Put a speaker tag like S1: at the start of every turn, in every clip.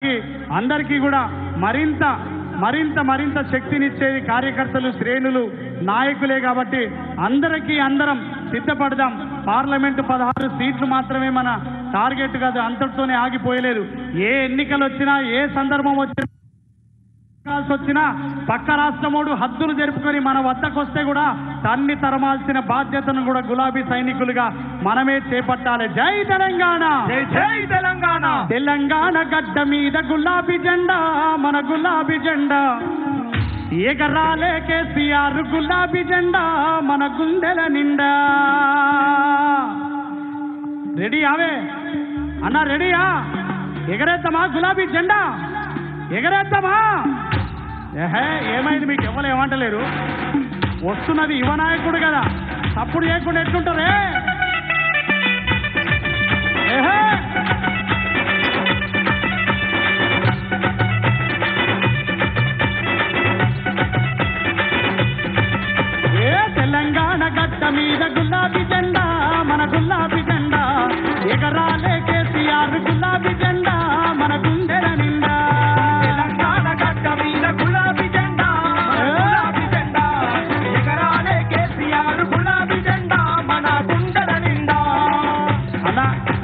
S1: ప్రజలకి అందరికీ కూడా మరింత మరింత మరింత శక్తినిచ్చేది కార్యకర్తలు శ్రేణులు నాయకులే కాబట్టి అందరికీ అందరం సిద్ధపడదాం పార్లమెంటు పదహారు సీట్లు మాత్రమే మన టార్గెట్ కాదు అంతటితోనే ఆగిపోయలేదు ఏ ఎన్నికలు వచ్చినా ఏ సందర్భం వచ్చినా కాల్సి వచ్చినా పక్క రాష్ట్రమోడు హద్దులు జరుపుకొని మన వద్దకు వస్తే కూడా తన్ని తరమాల్సిన బాధ్యతను కూడా గులాబీ సైనికులుగా మనమే చేపట్టాలి జై తెలంగాణ
S2: జై జై తెలంగాణ
S1: తెలంగాణ గడ్డ మీద గులాబీ జెండా మన గులాబీ జెండా ఎగరాలే కేసీఆర్ గులాబీ జెండా మన గుండెల నిండా రెడీ అవే అన్న రెడీయా ఎగరేద్దామా గులాబీ జెండా ఎగరేద్దామా ఏహే ఏమైంది మీకు ఎవరు ఏమంటలేరు వస్తున్నది యువ నాయకుడు కదా తప్పుడు చేయకుండా ఎట్లుంటారే ఏహే ఏ తెలంగాణ గడ్డ మీద గులాబీ జెండా మన గులాబీ జెండా ఎగరాలే కేసీఆర్ గులాబీ జెండా మన గుండెల నిండా
S2: తెలంగాణ గడ్డ మీద గులాబీ జెండా గులాబీ జెండా ఎగరాలే కేసీఆర్ గులాబీ జెండా మన గుండెల నిండా
S1: అలా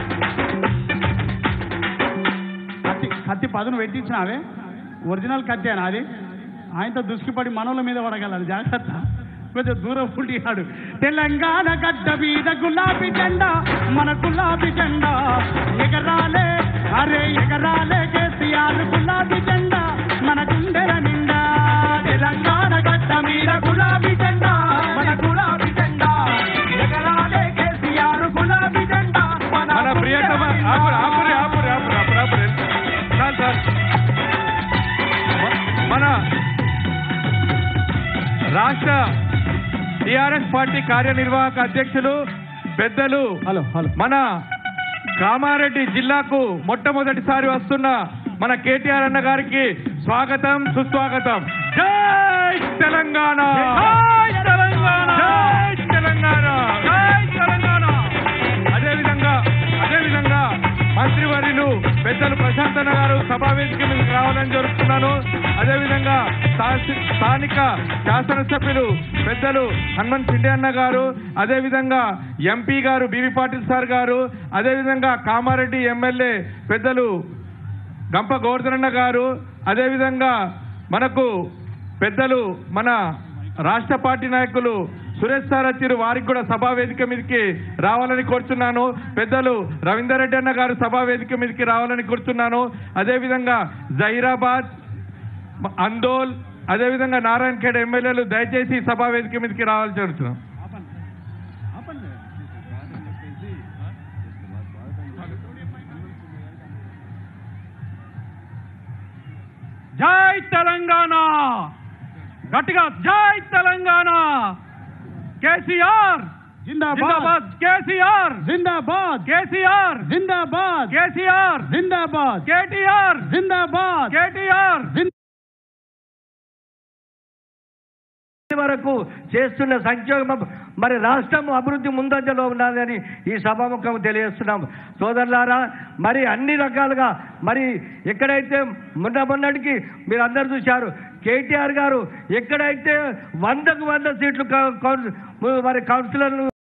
S1: కత్తి కత్తి పదును పెట్టించినావే ఒరిజినల్ కత్తేనా అది ఆయనతో దుష్కిపడి మనోళ్ళ మీద పడగలరు జాగ్రత్త కొంచెం దూరం పుట్టినాడు తెలంగాణ గడ్డ మీద గులాబీ జెండా మన గులాబీ జెండా ఎగరాలే అరే ఎగరాలే కేసీఆర్ గులాబీ జెండా మన గుండెల నిండా తెలంగాణ గడ్డ మీద గులాబీ జెండా
S2: మన గులాబీ జెండా ఎగరాలే కేసీఆర్ గులాబీ జెండా
S3: మన ప్రియతమ ఆపురు ఆపురు ఆపురు ఆపురు ఆపురు ఆపురు చాలు సార్ మన రాష్ట్ర టిఆర్ఎస్ పార్టీ కార్యనిర్వాహక అధ్యక్షులు పెద్దలు
S1: హలో హలో
S3: మన కామారెడ్డి జిల్లాకు మొట్టమొదటిసారి వస్తున్న మన కేటీఆర్ అన్న గారికి స్వాగతం సుస్వాగతం జై తెలంగాణ
S2: జై తెలంగాణ!
S3: జై తెలంగాణ జై తెలంగాణ అదేవిధంగా అదేవిధంగా మంత్రివర్యులు పెద్దలు ప్రశాంత్ అన్న గారు సభావేదిక మీదకి రావాలని జరుపుతున్నాను అదేవిధంగా స్థా- స్థానిక శాసనసభ్యులు పెద్దలు హనుమంత్ సిండే అన్న గారు అదేవిధంగా ఎంపీ గారు బివి పాటిల్ సార్ గారు అదేవిధంగా కామారెడ్డి ఎమ్మెల్యే పెద్దలు గంప గోవర్ధనన్న గారు అదేవిధంగా మనకు పెద్దలు మన రాష్ట్ర పార్టీ నాయకులు సురేష్ సార్ వచ్చిరు వారికి కూడా సభా వేదిక మీదకి రావాలని కోరుతున్నాను పెద్దలు రవీందర్ రెడ్డి అన్న గారు సభా వేదిక మీదకి రావాలని కోరుతున్నాను అదేవిధంగా జహీరాబాద్ అందోల్ అదేవిధంగా నారాయణ ఖేడ్ ఎమ్మెల్యేలు దయచేసి సభా వేదిక మీదకి రావాలని కోరుతున్నాను
S2: జై తెలంగాణ గట్టిగా జై తెలంగాణ కేసీఆర్
S1: జిందాబాద్
S2: జిందాబాద్ కేసీఆర్
S1: జిందాబాద్
S2: కేసీఆర్
S1: జిందాబాద్
S2: కేసీఆర్
S1: జిందాబాద్
S2: కేటీఆర్
S1: జిందాబాద్
S2: కేటీఆర్
S4: వరకు చేస్తున్న సంక్షేమం మరి రాష్ట్రం అభివృద్ధి ముందంజలో ఉన్నదని ఈ సభాముఖం తెలియజేస్తున్నాం సోదరులారా మరి అన్ని రకాలుగా మరి ఎక్కడైతే మొన్న మొన్నటికి మీరు అందరు చూశారు కేటీఆర్ గారు ఎక్కడైతే వందకు వంద సీట్లు కౌ- కౌన్- మరి కౌన్సిలర్లు